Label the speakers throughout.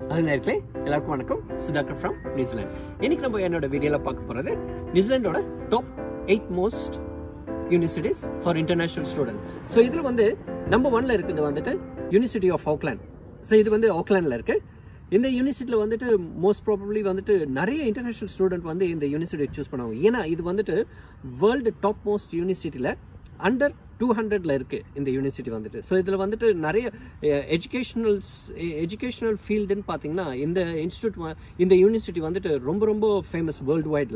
Speaker 1: அது நேரத்தில் எல்லாருக்கும் வணக்கம் சுதாகர் ஃப்ரம் நியூசிலாந்து இன்னைக்கு நம்ம என்னோட வீடியோவில் பார்க்க போகிறது நியூசிலாண்டோட top eight most universities for international student so இதில் வந்து நம்பர் ஒன்ல இருக்குது வந்துட்டு யூனிவர்சிட்டி ஆஃப் ஆக்லாண்ட் ஸோ இது வந்து ஆக்லாண்டில் இருக்கு இந்த யூனிவர்சிட்டியில் வந்துட்டு மோஸ்ட் ப்ராபப்ளி வந்துட்டு நிறைய இன்டர்நேஷனல் ஸ்டூடெண்ட் வந்து இந்த யூனிவர்சிட்டியை சூஸ் பண்ணுவாங்க ஏன்னா இது வந்துட்டு வேர்ல்டு டாப் மோஸ்ட் யூனிவர்சிட்டியில் அண்டர் டூ ஹண்ட்ரட்ல இருக்கு இந்த யூனிவர்சிட்டி வந்துட்டு ஸோ இதில் வந்துட்டு நிறைய எஜுகேஷனல் எஜுகேஷனல் ஃபீல்டுன்னு பார்த்தீங்கன்னா இந்த இன்ஸ்டியூட் இந்த யூனிவர்சிட்டி வந்துட்டு ரொம்ப ரொம்ப ஃபேமஸ் வேர்ல்டு வைடில்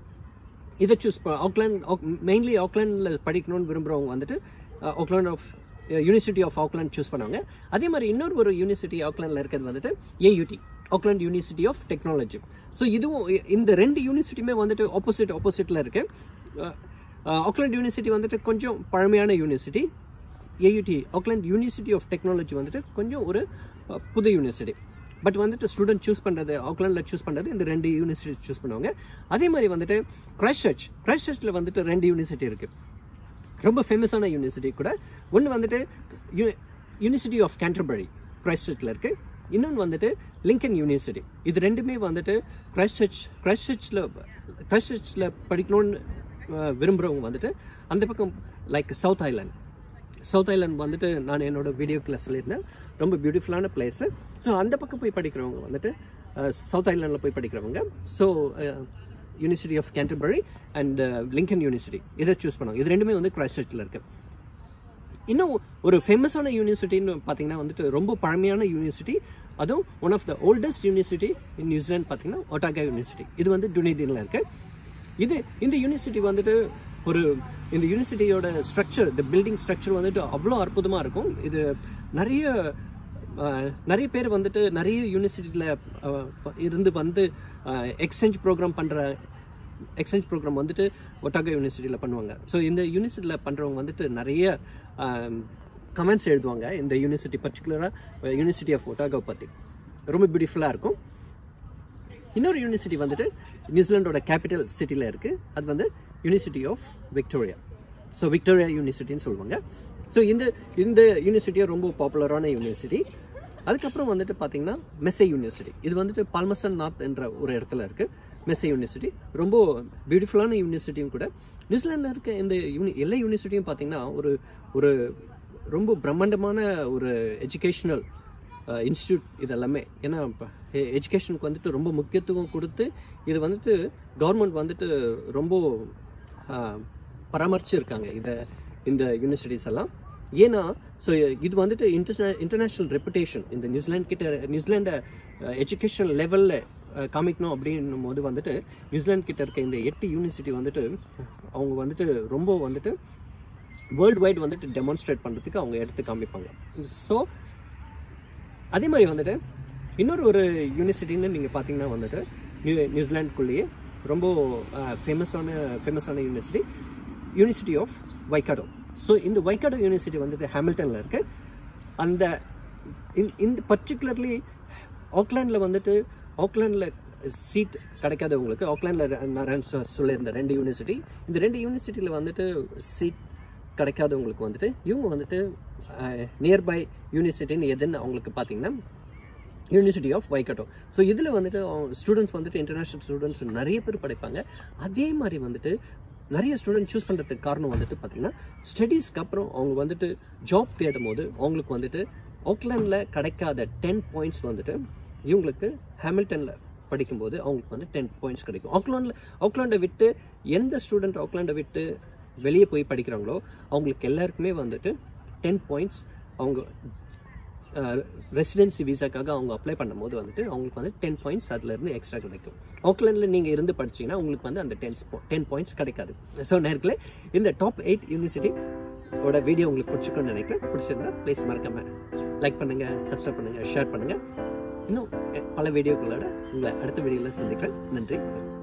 Speaker 1: இதை சூஸ் ஆக்லாண்ட் மெயின்லி ஆக்லாண்டில் படிக்கணும்னு விரும்புகிறவங்க வந்துட்டு Auckland of university of Auckland choose பண்ணுவாங்க அதே மாதிரி இன்னொரு ஒரு யூனிவர்சிட்டி ஆக்லாண்டில் இருக்கிறது வந்துட்டு AUT Auckland university of technology so இதுவும் இந்த ரெண்டு யூனிவர்சிட்டியுமே வந்துட்டு ஆப்போசிட் ஆப்போசிட்டில் இருக்குது ஆக்லாண்ட் யூனிவர்சிட்டி வந்துட்டு கொஞ்சம் பழமையான university AUT Auckland university of technology வந்துட்டு கொஞ்சம் ஒரு புது யூனிவர்சிட்டி பட் வந்துட்டு ஸ்டூடெண்ட் சூஸ் பண்ணுறது ஆக்லாண்டில் சூஸ் பண்ணுறது இந்த ரெண்டு யூனிவர்சிட்டி சூஸ் பண்ணுவாங்க அதே மாதிரி வந்துட்டு கிரைஸ்ட் சர்ச் கிரைஸ்ட் சர்ச்சில் வந்துட்டு ரெண்டு யூனிவர்சிட்டி இருக்குது ரொம்ப ஃபேமஸான யூனிவர்சிட்டி கூட ஒன்று வந்துட்டு யூனிவர்சிட்டி ஆஃப் கேன்டர்பரி கிரைஸ்ட் சர்ச்சில் இருக்குது இன்னொன்று வந்துட்டு லிங்கன் யூனிவர்சிட்டி இது ரெண்டுமே வந்துட்டு கிரைஸ்ட் சர்ச் கிரைஸ்ட் சர்ச்சில் கிரைஸ்ட் சர்ச்சில் படிக்கணும்னு விரும்புகிறவங்க வந்துட்டு அந்த பக்கம் like south island south island வந்துட்டு நான் என்னோட வீடியோக்கில் சொல்லியிருந்தேன் ரொம்ப பியூட்டிஃபுல்லான பிளேஸு ஸோ அந்த பக்கம் போய் படிக்கிறவங்க வந்துட்டு சவுத் ஐலாண்டில் போய் படிக்கிறவங்க so university of Canterbury and Lincoln university இதை சூஸ் பண்ணுவாங்க இது ரெண்டுமே வந்து கிரைஸ்ட் சர்ச்சில் இருக்குது இன்னும் ஒரு ஃபேமஸான யூனிவர்சிட்டின்னு பார்த்தீங்கன்னா வந்துட்டு ரொம்ப பழமையான யூனிவர்சிட்டி அதுவும் one of the oldest university in New Zealand பார்த்தீங்கன்னா ஒட்டாகா யூனிவர்சிட்டி இது வந்து டுனிடியில் இருக்குது இது இந்த யூனிவர்சிட்டி வந்துட்டு ஒரு இந்த யூனிவர்சிட்டியோட ஸ்ட்ரக்சர் இந்த பில்டிங் ஸ்ட்ரக்சர் வந்துட்டு அவ்வளோ அற்புதமாக இருக்கும் இது நிறைய நிறைய பேர் வந்துட்டு நிறைய யூனிவர்சிட்டியில் இருந்து வந்து எக்ஸ்சேஞ்ச் ப்ரோக்ராம் பண்ணுற எக்ஸ்சேஞ்ச் ப்ரோக்ராம் வந்துட்டு ஒட்டாகா யூனிவர்சிட்டியில் பண்ணுவாங்க ஸோ இந்த யூனிவர்சிட்டியில் பண்ணுறவங்க வந்துட்டு நிறைய கமெண்ட்ஸ் எழுதுவாங்க இந்த யூனிவர்சிட்டி பர்டிகுலராக யூனிவர்சிட்டி ஆஃப் ஒட்டாகா பற்றி ரொம்ப பியூட்டிஃபுல்லாக இருக்கும் இன்னொரு யூனிவர்சிட்டி வந்துட்டு நியூசிலாண்டோட கேபிட்டல் சிட்டியில் இருக்குது அது வந்து university of Victoria so Victoria யூனிவர்சிட்டின்னு சொல்லுவாங்க ஸோ இந்த இந்த யூனிவர்சிட்டியும் ரொம்ப பாப்புலரான யூனிவர்சிட்டி அதுக்கப்புறம் வந்துட்டு பார்த்தீங்கன்னா மெஸ்ஸே யூனிவர்சிட்டி இது வந்துட்டு பால்மசன் நார்த் என்ற ஒரு இடத்துல இருக்குது மெஸ்ஸே யூனிவர்சிட்டி ரொம்ப பியூட்டிஃபுல்லான யூனிவர்சிட்டியும் கூட நியூசிலாண்டில் இருக்க இந்த யூனி எல்லா யூனிவர்சிட்டியும் பார்த்தீங்கன்னா ஒரு ஒரு ரொம்ப பிரம்மாண்டமான ஒரு எஜுகேஷ்னல் இன்ஸ்டியூட் இதெல்லாமே ஏன்னா எஜுகேஷனுக்கு வந்துட்டு ரொம்ப முக்கியத்துவம் கொடுத்து இது வந்துட்டு கவர்மெண்ட் வந்துட்டு ரொம்ப பராமரிச்சிருக்காங்க இதை இந்த யூனிவர்சிட்டிஸ் எல்லாம் ஏன்னா ஸோ இது வந்துட்டு இன்டர்நே இன்டர்நேஷ்னல் ரெப்புடேஷன் இந்த நியூசிலாந்து கிட்ட நியூசிலாண்டை எஜுகேஷன் லெவலில் காமிக்கணும் அப்படின்னும் போது வந்துட்டு நியூசிலாந்து கிட்ட இருக்க இந்த எட்டு யூனிவர்சிட்டி வந்துட்டு அவங்க வந்துட்டு ரொம்ப வந்துட்டு வேர்ல்டு வைட் வந்துட்டு டெமான்ஸ்ட்ரேட் பண்ணுறதுக்கு அவங்க எடுத்து காமிப்பாங்க ஸோ அதே மாதிரி வந்துட்டு இன்னொரு ஒரு யூனிவர்சிட்டின்னு நீங்கள் பார்த்தீங்கன்னா வந்துட்டு நியூ நியூசிலாண்டுக்குள்ளேயே ரொம்ப ஃபேமஸான ஃபேமஸான university university of Waikato so இந்த வைக்காடோ யூனிவர்சிட்டி வந்துட்டு ஹேமில்டனில் இருக்குது அந்த இந்த பர்டிகுலர்லி ஆக்லாண்டில் வந்துட்டு ஆக்லாண்டில் சீட் கிடைக்காதவங்களுக்கு ஆக்லாண்டில் நான் சொல்லியிருந்தேன் ரெண்டு யூனிவர்சிட்டி இந்த ரெண்டு யூனிவர்சிட்டியில் வந்துட்டு சீட் கிடைக்காதவங்களுக்கு வந்துட்டு இவங்க வந்துட்டு நியர்பை யூனிவர்சிட்டின்னு எதுன்னு அவங்களுக்கு பார்த்தீங்கன்னா யூனிவர்சிட்டி ஆஃப் வைக்கட்டோ ஸோ இதில் வந்துட்டு ஸ்டூடெண்ட்ஸ் வந்துட்டு இன்டர்நேஷ்னல் ஸ்டூடெண்ட்ஸ் நிறைய பேர் படிப்பாங்க அதே மாதிரி வந்துட்டு நிறைய ஸ்டூடெண்ட் சூஸ் பண்ணுறதுக்கு காரணம் வந்துட்டு பார்த்திங்கன்னா ஸ்டடீஸ்க்கு அப்புறம் அவங்க வந்துட்டு ஜாப் தேடும் போது அவங்களுக்கு வந்துட்டு ஆக்லாண்டில் கிடைக்காத டென் பாயிண்ட்ஸ் வந்துட்டு இவங்களுக்கு ஹேமில்டனில் படிக்கும்போது அவங்களுக்கு வந்து டென் பாயிண்ட்ஸ் கிடைக்கும் ஆக்லாண்டில் ஆக்லாண்டை விட்டு எந்த ஸ்டூடெண்ட் ஆக்லாண்டை விட்டு வெளியே போய் படிக்கிறாங்களோ அவங்களுக்கு எல்லாருக்குமே வந்துட்டு டென் பாயிண்ட்ஸ் அவங்க ரெசிடென்சி விசாக்காக அவங்க அப்ளை பண்ணும்போது வந்துட்டு அவங்களுக்கு வந்து டென் பாயிண்ட்ஸ் அதுலேருந்து எக்ஸ்ட்ரா கிடைக்கும் ஆக்லாண்டில் நீங்கள் இருந்து படிச்சிங்கன்னா உங்களுக்கு வந்து அந்த டென் டென் பாயிண்ட்ஸ் கிடைக்காது ஸோ நேரத்தில் இந்த டாப் எயிட் யூனிவர்சிட்டி ஓட வீடியோ உங்களுக்கு பிடிச்சிக்கணும்னு நினைக்கிறேன் பிடிச்சிருந்தா ப்ளீஸ் மறக்காம லைக் பண்ணுங்கள் சப்ஸ்கிரைப் பண்ணுங்கள் ஷேர் பண்ணுங்கள் இன்னும் பல வீடியோக்களோட உங்களை அடுத்த வீடியோவில் சந்திக்கிறேன் நன்றி